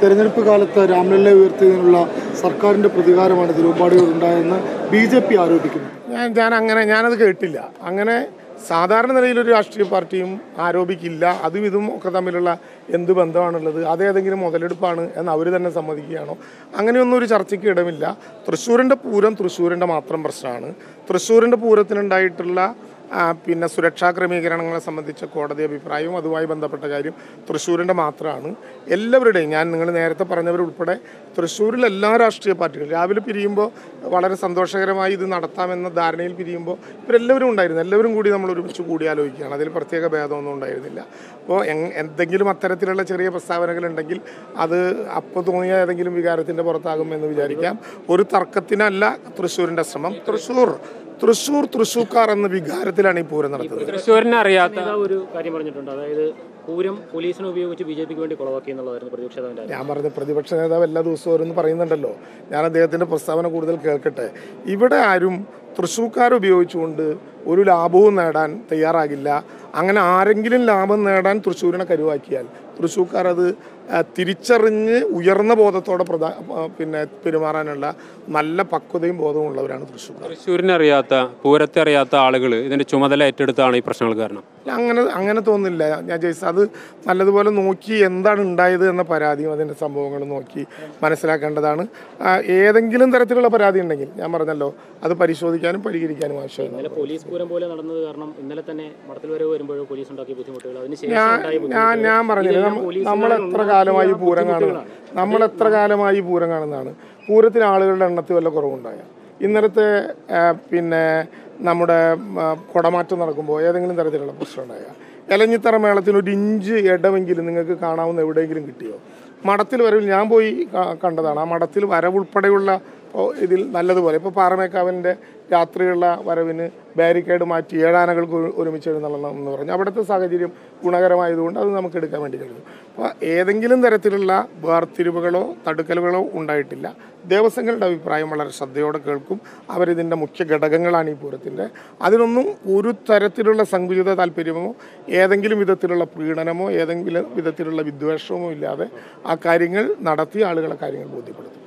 തെരഞ്ഞെടുപ്പ് കാലത്ത് രാംലല്ല ഉയർത്തിയതിനുള്ള സർക്കാരിന്റെ പ്രതികാരമാണ് തിരുവമ്പാടിയോടുണ്ടായെന്ന് ബി ജെ പി ആരോപിക്കുന്നു ഞാൻ ഞാൻ അങ്ങനെ ഞാനത് കേട്ടില്ല അങ്ങനെ സാധാരണ നിലയിൽ ഒരു രാഷ്ട്രീയ പാർട്ടിയും ആരോപിക്കില്ല അതും ഇതും ഒക്കെ തമ്മിലുള്ള എന്ത് ബന്ധമാണുള്ളത് അതേതെങ്കിലും മുതലെടുപ്പാണ് എന്ന് അവർ തന്നെ സമ്മതിക്കുകയാണോ അങ്ങനെയൊന്നും ഒരു ചർച്ചയ്ക്ക് ഇടമില്ല തൃശ്ശൂരിൻ്റെ പൂരം തൃശ്ശൂരിൻ്റെ മാത്രം പ്രശ്നമാണ് തൃശ്ശൂരിൻ്റെ പൂരത്തിനുണ്ടായിട്ടുള്ള ആ, പിന്നെ സുരക്ഷാ ക്രമീകരണങ്ങളെ സംബന്ധിച്ച കോടതി അഭിപ്രായവും അതുമായി ബന്ധപ്പെട്ട കാര്യം തൃശ്ശൂരിൻ്റെ മാത്രമാണ് എല്ലാവരുടെയും ഞാൻ നിങ്ങൾ നേരത്തെ പറഞ്ഞവരുൾപ്പെടെ തൃശ്ശൂരിൽ എല്ലാ രാഷ്ട്രീയ പാർട്ടികളും രാവിലെ പിരിയുമ്പോൾ വളരെ സന്തോഷകരമായി ഇത് നടത്താമെന്ന ധാരണയിൽ പിരിയുമ്പോൾ ഇവരെല്ലാവരും ഉണ്ടായിരുന്നു എല്ലാവരും കൂടി നമ്മൾ ഒരുമിച്ച് കൂടി ആലോചിക്കുകയാണ് അതിൽ പ്രത്യേക ഭേദമൊന്നും ഉണ്ടായിരുന്നില്ല അപ്പോൾ എന്തെങ്കിലും അത്തരത്തിലുള്ള ചെറിയ പ്രസ്താവനകൾ ഉണ്ടെങ്കിൽ അത് അപ്പോൾ തോന്നിയ ഏതെങ്കിലും വികാരത്തിൻ്റെ പുറത്താകുമെന്ന് വിചാരിക്കാം ഒരു തർക്കത്തിനല്ല തൃശ്ശൂരിൻ്റെ ശ്രമം തൃശ്ശൂർ തൃശ്ശൂർ തൃശ്ശൂക്കാർ എന്ന വികാരത്തിലാണ് ഈ പൂരം നടത്തുന്നത് തൃശ്ശൂരിനെ അറിയാത്ത നേതാവ് ഒരു കാര്യം പറഞ്ഞിട്ടുണ്ട് അതായത് പൂരം പോലീസിനെ ഉപയോഗിച്ച് ബി ജെ പിക്ക് വേണ്ടി കുളവാക്കി എന്നുള്ളതായിരുന്നു പ്രതിപക്ഷ നേതാവിന്റെ ആരോപണം. ഞാൻ പറഞ്ഞ പ്രതിപക്ഷ നേതാവ് എല്ലാ ദിവസവും ഓരോന്ന് പറയുന്നുണ്ടല്ലോ ഞാൻ അദ്ദേഹത്തിൻ്റെ പ്രസ്താവന കൂടുതൽ കേൾക്കട്ടെ ഇവിടെ ആരും തൃശ്ശൂക്കാർ ഉപയോഗിച്ചുകൊണ്ട് ഒരു ലാഭവും നേടാൻ തയ്യാറാകില്ല അങ്ങനെ ആരെങ്കിലും ലാഭം നേടാൻ തൃശ്ശൂരിനെ കരുവാക്കിയാൽ തൃശ്ശൂക്കാർ അത് ആ, തിരിച്ചറിഞ്ഞ് ഉയർന്ന ബോധത്തോടെ പ്രധാ ആ, പിന്നെ പെരുമാറാനുള്ള നല്ല പക്വതയും ബോധവും ഉള്ളവരാണ് തൃശ്ശൂർക്കാർ തൃശ്ശൂരിനെ അറിയാത്ത പൂരത്തെ അറിയാത്ത ആളുകൾ ഇതിന്റെ ചുമതല ഏറ്റെടുത്താണ് ഈ പ്രശ്നങ്ങൾ കാരണം അങ്ങനെ അങ്ങനെ തോന്നുന്നില്ല ഞാൻ ജയിച്ച അത് നല്ലതുപോലെ നോക്കി എന്താണ് ഉണ്ടായത് എന്ന പരാതിയും അതിൻ്റെ സംഭവങ്ങളും നോക്കി മനസ്സിലാക്കേണ്ടതാണ് ആ, ഏതെങ്കിലും തരത്തിലുള്ള പരാതി ഉണ്ടെങ്കിൽ ഞാൻ പറഞ്ഞല്ലോ അത് പരിശോധിക്കാനും പരിഹരിക്കാനും ആവശ്യമാണ് ഇന്നലെ പോലീസ് പൂരം പോലെ നടന്നത് കാരണം ഇന്നലെ തന്നെ മടത്തിൽ വരെ വരുമ്പോഴോ പോലീസ് ഉണ്ടാക്കിയ ബുദ്ധിമുട്ടുകൾ അതിനുശേഷം ഞാൻ ഉണ്ടായ ഞാൻ ഞാൻ പറഞ്ഞില്ല ഇതെല്ലാം നമ്മ- പോലീസുകാർ നമ്മൾ എത്ര കാലമായി ഈ പൂരം കാണുന്നു നമ്മൾ എത്ര കാലമായി ഈ പൂരം കാണുന്നതാണ് പൂരത്തിന് ആളുകളുടെ എണ്ണത്തിൽ വല്ല കുറവുണ്ടായ ഇന്നലത്തെ ആ, പിന്നെ നമ്മുടെ ആ, കുടമാറ്റം നടക്കുമ്പോൾ ഏതെങ്കിലും തരത്തിലുള്ള പ്രശ്നം ഉണ്ടായ എലഞ്ഞിത്തറ മേളത്തിന് ഒരു ഇഞ്ച് ഇടമെങ്കിലും നിങ്ങൾക്ക് കാണാവുന്ന എവിടെയെങ്കിലും കിട്ടിയോ മഠത്തിൽ വരവിൽ ഞാൻ പോയി ക- കണ്ടതാണ് ആ മഠത്തിൽ വരവുൾപ്പെടെയുള്ള ഓ, ഇതിൽ നല്ലതുപോലെ ഇപ്പോൾ പാറമേക്കാവിൻ്റെ രാത്രിയുള്ള വരവിന് ബാരിക്കേഡ് മാറ്റി ഏഴാനകൾക്ക് ഒരു- ഒരുമിച്ച് എഴുന്നള്ളണം എന്ന് പറഞ്ഞു അവിടുത്തെ സാഹചര്യം ഗുണകരമായതുകൊണ്ട് അത് നമുക്ക് എടുക്കാൻ വേണ്ടി കഴിഞ്ഞു അപ്പോൾ ഏതെങ്കിലും തരത്തിലുള്ള വേർതിരിവുകളോ തടുക്കലുകളോ ഉണ്ടായിട്ടില്ല ദേവസ്വങ്ങളുടെ അഭിപ്രായം വളരെ ശ്രദ്ധയോടെ കേൾക്കും അവരിതിൻ്റെ മുഖ്യ ഘടകങ്ങളാണ് ഈ പൂരത്തിൻ്റെ അതിനൊന്നും ഒരു തരത്തിലുള്ള സങ്കുചിത താല്പര്യമോ ഏതെങ്കിലും വിധത്തിലുള്ള പ്രീണനമോ ഏതെങ്കിലും വിധത്തിലുള്ള വിദ്വേഷമോ ഇല്ലാതെ ആ കാര്യങ്ങൾ നടത്തി ആളുകളെ കാര്യങ്ങൾ ബോധ്യപ്പെടുത്തും